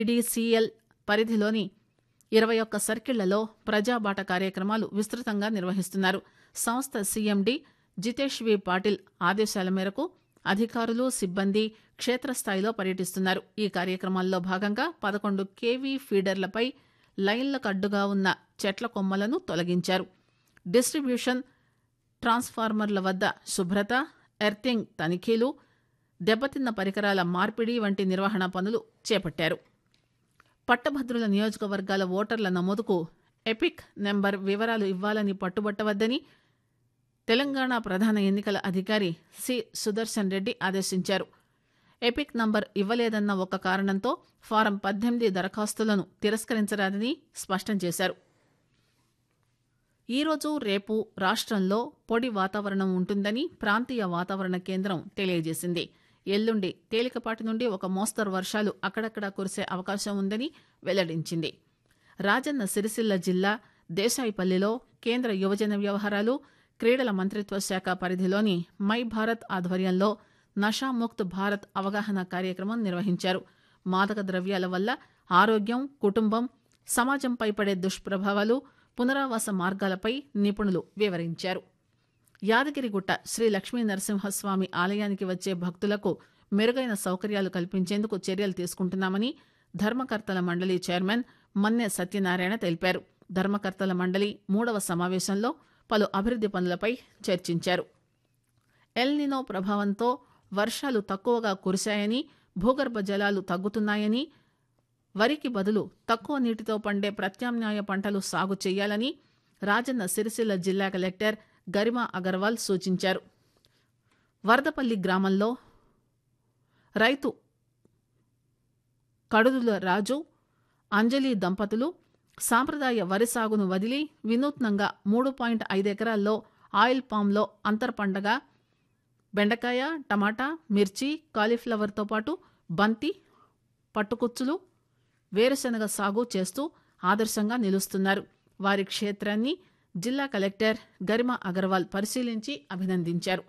DCL పరిధిలోని ఇరవై ఒక్క సర్కిళ్లలో ప్రజాబాట కార్యక్రమాలు విస్తృతంగా నిర్వహిస్తున్నారు సంస్థ సీఎండీ జితేష్ వి పాటిల్ ఆదేశాల మేరకు అధికారులు సిబ్బంది క్షేత్రస్థాయిలో పర్యటిస్తున్నారు ఈ కార్యక్రమాల్లో భాగంగా పదకొండు కేవీ ఫీడర్లపై లైన్లకు అడ్డుగా ఉన్న చెట్ల కొమ్మలను తొలగించారు డిస్ట్రిబ్యూషన్ ట్రాన్స్ఫార్మర్ల వద్ద శుభ్రత ఎర్తింగ్ తనిఖీలు దెబ్బతిన్న పరికరాల మార్పిడి వంటి నిర్వహణ పనులు చేపట్టారు పట్టభద్రుల నియోజకవర్గాల ఓటర్ల నమోదుకు ఎపిక్ నెంబర్ వివరాలు ఇవ్వాలని పట్టుబట్టవద్దని తెలంగాణ ప్రధాన ఎన్నికల అధికారి సి సుదర్శన్ రెడ్డి ఆదేశించారు ఎపిక్ నంబర్ ఇవ్వలేదన్న ఒక కారణంతో ఫారం పద్దెనిమిది దరఖాస్తులను తిరస్కరించరాదని స్పష్టం చేశారు ఈరోజు రేపు రాష్ట్రంలో పొడి వాతావరణం ఉంటుందని ప్రాంతీయ వాతావరణ కేంద్రం తెలియజేసింది ఎల్లుండి తేలికపాటి నుండి ఒక మోస్తరు వర్షాలు అక్కడక్కడా కురిసే అవకాశం ఉందని వెల్లడించింది రాజన్న సిరిసిల్ల జిల్లా దేశాయిపల్లిలో కేంద్ర యువజన వ్యవహారాలు క్రీడల మంత్రిత్వ శాఖ పరిధిలోని మై భారత్ ఆధ్వర్యంలో నషాముక్త్ భారత్ అవగాహన కార్యక్రమం నిర్వహించారు మాదక ద్రవ్యాల వల్ల ఆరోగ్యం కుటుంబం సమాజంపై పడే దుష్ప్రభావాలు పునరావాస మార్గాలపై నిపుణులు వివరించారు యాదగిరిగుట్ట శ్రీ లక్ష్మీ నరసింహస్వామి ఆలయానికి వచ్చే భక్తులకు మెరుగైన సౌకర్యాలు కల్పించేందుకు చర్యలు తీసుకుంటున్నామని ధర్మకర్తల మండలి చైర్మన్ మన్నె సత్యనారాయణ తెలిపారు ధర్మకర్తల మండలి మూడవ సమావేశంలో పలు అభివృద్ది పనులపై చర్చించారు ఎల్నినో ప్రభావంతో వర్షాలు తక్కువగా కురిశాయని భూగర్భ జలాలు తగ్గుతున్నాయని వరికి బదులు తక్కువ నీటితో పండే ప్రత్యామ్నాయ పంటలు సాగు చేయాలని రాజన్న సిరిసిల్ల జిల్లా కలెక్టర్ గరిమా అగర్వాల్ సూచించారు వరదపల్లి గ్రామంలో రైతు కడుదుల రాజు అంజలి దంపతులు సాంప్రదాయ వరి సాగును వదిలి వినూత్నంగా మూడు పాయింట్ ఐదు ఎకరాల్లో ఆయిల్ పామ్లో అంతర్ పంటగా బెండకాయ టమాటా మిర్చి కాలీఫ్లవర్తో పాటు బంతి పట్టుకుచ్చులు వేరుశనగ సాగు చేస్తూ ఆదర్శంగా నిలుస్తున్నారు వారి క్షేత్రాన్ని జిల్లా కలెక్టర్ గరిమా అగర్వాల్ పరిశీలించి అభినందించారు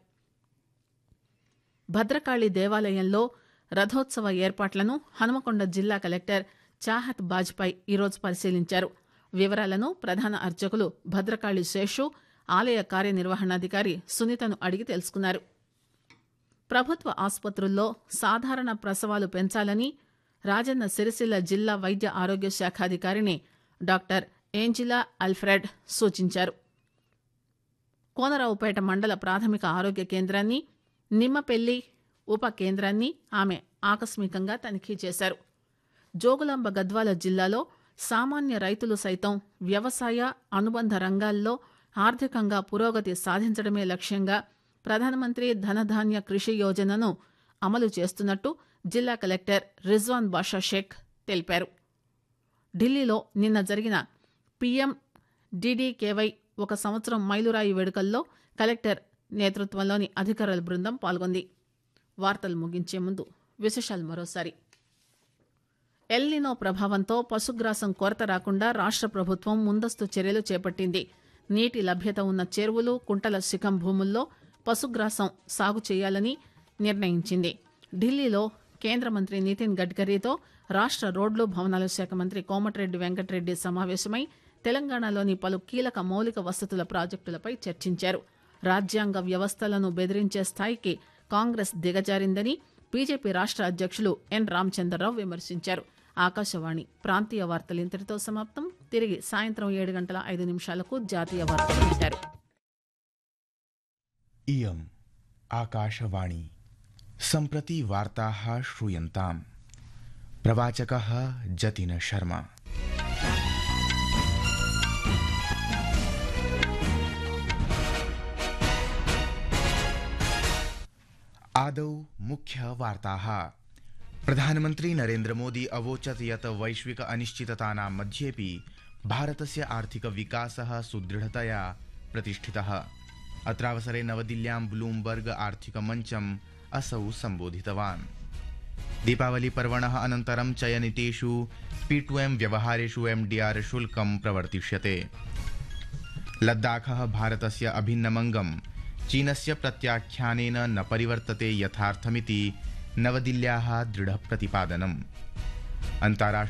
భద్రకాళి దేవాలయంలో రథోత్సవ ఏర్పాట్లను హనుమకొండ జిల్లా కలెక్టర్ చాహత్ బాజ్పాయ్ ఈరోజు పరిశీలించారు వివరాలను ప్రధాన అర్చకులు భద్రకాళి శేషు ఆలయ కార్యనిర్వహణాధికారి సునీతను అడిగి తెలుసుకున్నారు ప్రభుత్వ ఆసుపత్రుల్లో సాధారణ ప్రసవాలు పెంచాలని రాజన్న సిరిసిల్ల జిల్లా వైద్య ఆరోగ్య శాఖాధికారిని డాక్టర్ ఏంజిలా అల్ఫ్రెడ్ సూచించారు కోనరావుపేట మండల ప్రాథమిక ఆరోగ్య కేంద్రాన్ని నిమ్మపెల్లి ఉప కేంద్రాన్ని ఆమె ఆకస్మికంగా తనిఖీ చేశారు జోగులాంబ గద్వాల జిల్లాలో సామాన్య రైతులు సైతం వ్యవసాయ అనుబంధ రంగాల్లో ఆర్థికంగా పురోగతి సాధించడమే లక్ష్యంగా ప్రధానమంత్రి ధనధాన్య కృషి యోజనను అమలు చేస్తున్నట్టు జిల్లా కలెక్టర్ రిజ్వాన్ బాషా షేక్ తెలిపారు ఢిల్లీలో నిన్న జరిగిన పీఎం డీడీకేవై ఒక సంవత్సరం మైలురాయి వేడుకల్లో కలెక్టర్ నేతృత్వంలోని అధికారుల బృందం పాల్గొంది వార్తలు ముగించే ముందు విశేషాలు మరోసారి ఎల్నినో ప్రభావంతో పశుగ్రాసం కొరత రాకుండా రాష్ట్ర ప్రభుత్వం ముందస్తు చర్యలు చేపట్టింది నీటి లభ్యత ఉన్న చెరువులు కుంటల శిఖం భూముల్లో పశుగ్రాసం సాగు చేయాలని నిర్ణయించింది ఢిల్లీలో కేంద్ర మంత్రి నితిన్ గడ్కరీతో రాష్ట్ర రోడ్లు భవనాల శాఖ మంత్రి కోమటిరెడ్డి వెంకటరెడ్డి సమావేశమై తెలంగాణలోని పలు కీలక మౌలిక వసతుల ప్రాజెక్టులపై చర్చించారు రాజ్యాంగ వ్యవస్థలను బెదిరించే స్థాయికి కాంగ్రెస్ దిగజారిందని బీజేపీ రాష్ట్ర అధ్యక్షులు ఎన్ రామచంద్రరావు విమర్శించారు ఆకాశవాణి ప్రాంతీయ వార్తలు ఇంతటితో సమాప్తం తిరిగి సాయంత్రం ఏడు గంటల ఐదు నిమిషాలకు జాతీయ వార్తలు వింటారు इयम् आकाशवाणी सम्प्रति वार्ताः श्रूयन्ताम् प्रवाचकः जतिन शर्मा आदौ मुख्यवार्ताः प्रधानमन्त्री नरेन्द्रमोदी अवोचत् यत् वैश्विक अनिश्चिततानां मध्येपि भारतस्य आर्थिकविकासः सुदृढतया प्रतिष्ठितः अत्रावसरे नवदिल्ल्यां ब्लूमबर्ग आर्थिकमञ्चम् असौ सम्बोधितवान् दीपावलिपर्वणः अनन्तरं चयनितेषु पी टु एम् व्यवहारेषु एम् डि आर् शुल्कं प्रवर्तिष्यते लद्दाखः भारतस्य अभिन्नमङ्गं चीनस्य प्रत्याख्यानेन न परिवर्तते यथार्थमिति नवदिल्ल्याः दृढप्रतिपादनम् अन्ताराष्ट्रिय